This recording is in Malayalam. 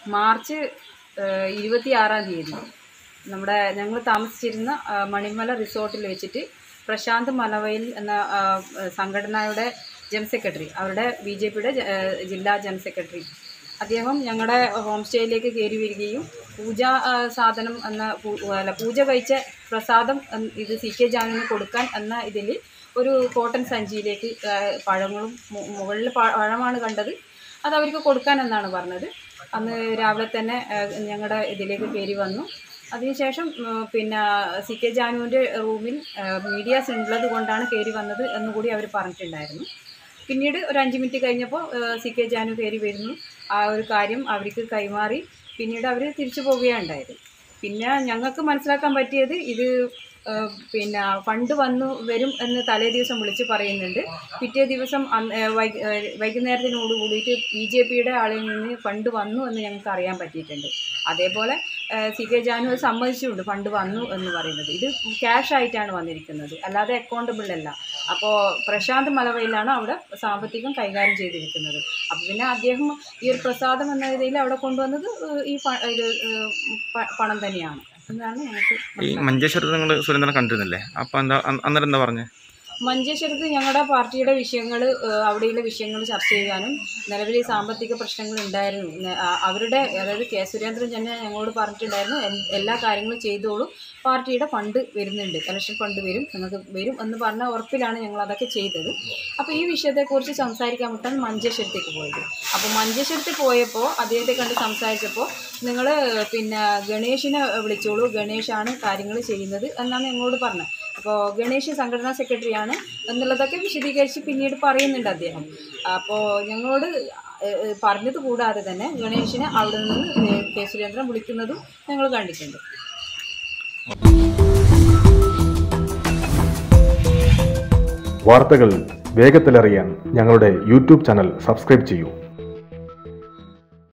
മാർച്ച് ഇരുപത്തി ആറാം തീയതി നമ്മുടെ ഞങ്ങൾ താമസിച്ചിരുന്ന ആ, മണിമല റിസോർട്ടിൽ വെച്ചിട്ട് പ്രശാന്ത് മലവയിൽ എന്ന ആ, സംഘടനയുടെ ജനറൽ സെക്രട്ടറി അവരുടെ ബി ജെ പിയുടെ ജില്ലാ ജനറൽ സെക്രട്ടറി അദ്ദേഹം ഞങ്ങളുടെ ഹോം സ്റ്റേയിലേക്ക് കയറി വരികയും പൂജ ആ, സാധനം എന്ന പൂ- അല്ല പൂജ കഴിച്ച പ്രസാദം എന്ന് ഇത് സി കെ ജാനുവിന് കൊടുക്കാൻ എന്ന ഇതിൽ ഒരു കോട്ടൺ സഞ്ചിയിലേക്ക് ആ, പഴങ്ങളും മു- മുകളിൽ പ- പഴമാണ് കണ്ടത് അത് അവർക്ക് കൊടുക്കാൻ എന്നാണ് പറഞ്ഞത് അന്ന് രാവിലെ തന്നെ ഞങ്ങളുടെ ഇതിലേക്ക് കയറി വന്നു അതിനുശേഷം ഉം, പിന്നെ സി കെ ജാനുവിൻ്റെ റൂമിൽ മീഡിയാസ് ഉള്ളത് കൊണ്ടാണ് കയറി വന്നത് എന്നുകൂടി അവർ പറഞ്ഞിട്ടുണ്ടായിരുന്നു പിന്നീട് ഒരു അഞ്ച് മിനിറ്റ് കഴിഞ്ഞപ്പോൾ സി കെ ജാനു കയറി വരുന്നു ആ ഒരു കാര്യം അവർക്ക് കൈമാറി പിന്നീട് അവർ തിരിച്ചു പോവുകയാണ് ഉണ്ടായത് പിന്നെ ഞങ്ങൾക്ക് മനസ്സിലാക്കാൻ പറ്റിയത് ഇത് ആ, പിന്നെ ഫണ്ട് വന്നു വരും എന്ന് തലേ ദിവസം വിളിച്ച് പറയുന്നുണ്ട് പിറ്റേ ദിവസം അന്ന്, ഏ, വൈകി- ഏ, വൈകുന്നേരത്തിനോട് കൂടിയിട്ട് ബി ജെ പിയുടെ ആളിൽ നിന്ന് ഫണ്ട് വന്നു എന്ന് ഞങ്ങൾക്ക് അറിയാൻ പറ്റിയിട്ടുണ്ട് അതേപോലെ ഏ, സി കെ ജാനു അത് സമ്മതിച്ചുണ്ട് ഫണ്ട് വന്നു എന്ന് പറയുന്നത് ഇത് ക്യാഷ് ആയിട്ടാണ് വന്നിരിക്കുന്നത് അല്ലാതെ അക്കൗണ്ടബിൾ അല്ല അപ്പോൾ പ്രശാന്ത് മലവയിലാണ് അവിടെ സാമ്പത്തികം കൈകാര്യം ചെയ്തിരിക്കുന്നത് അപ്പോൾ പിന്നെ അദ്ദേഹം ഈ ഒരു പ്രസാദം എന്ന രീതിയിൽ അവിടെ കൊണ്ടുവന്നത് ഏഹ്, ഈ ഫ- ഇത് ഏഹ്, പ- പണം തന്നെയാണ് എന്നാണ് ഞങ്ങൾക്ക് ഈ മനസ്സിലായത്. മഞ്ചേശ്വരത്ത് നിങ്ങൾ സുരേന്ദ്രനെ കണ്ടിരുന്നില്ലേ അപ്പം എന്താ അന്ന് അന്നേരം എന്താ പറഞ്ഞത് മഞ്ചേശ്വരത്ത് ഞങ്ങളുടെ പാർട്ടിയുടെ വിഷയങ്ങൾ അവിടെയുള്ള വിഷയങ്ങൾ ചർച്ച ചെയ്യാനും നിലവിൽ ഈ സാമ്പത്തിക പ്രശ്നങ്ങൾ ഉണ്ടായിരുന്നു ന- ആ- അവരുടെ അതായത് കെ സുരേന്ദ്രൻ തന്നെ ഞങ്ങളോട് പറഞ്ഞിട്ടുണ്ടായിരുന്നു എൻ- എല്ലാ കാര്യങ്ങളും ചെയ്തോളൂ പാർട്ടിയുടെ ഫണ്ട് വരുന്നുണ്ട് ഇലക്ഷൻ ഫണ്ട് വരും നിങ്ങൾക്ക് വരും എന്ന് പറഞ്ഞ ഉറപ്പിലാണ് ഞങ്ങൾ അതൊക്കെ ചെയ്തത് അപ്പോൾ ഈ വിഷയത്തെക്കുറിച്ച് സംസാരിക്കാൻ വിട്ടാണ് മഞ്ചേശ്വരത്തേക്ക് പോയത് അപ്പോൾ മഞ്ചേശ്വരത്ത് പോയപ്പോൾ അദ്ദേഹത്തെ കണ്ട് സംസാരിച്ചപ്പോൾ നിങ്ങൾ പിന്നെ ഗണേഷിനെ വിളിച്ചോളൂ ഗണേഷാണ് കാര്യങ്ങൾ ചെയ്യുന്നത് എന്നാണ് ഞങ്ങളോട് പറഞ്ഞത് അപ്പോൾ ഗണേഷ് സംഘടനാ സെക്രട്ടറിയാണ് എന്നുള്ളതൊക്കെ വിശദീകരിച്ച് പിന്നീട് പറയുന്നുണ്ട് അദ്ദേഹം അപ്പോൾ ഞങ്ങളോട് ഏഹ്, ഏഹ്, പറഞ്ഞത് കൂടാതെ തന്നെ ഗണേഷിനെ അവിടെ നിന്ന് ഏഹ്, കെ സുരേന്ദ്രൻ വിളിക്കുന്നതും ഞങ്ങൾ കണ്ടിട്ടുണ്ട് വാർത്തകൾ വേഗത്തിലറിയാൻ ഞങ്ങളുടെ യൂട്യൂബ് ചാനൽ സബ്സ്ക്രൈബ് ചെയ്യൂ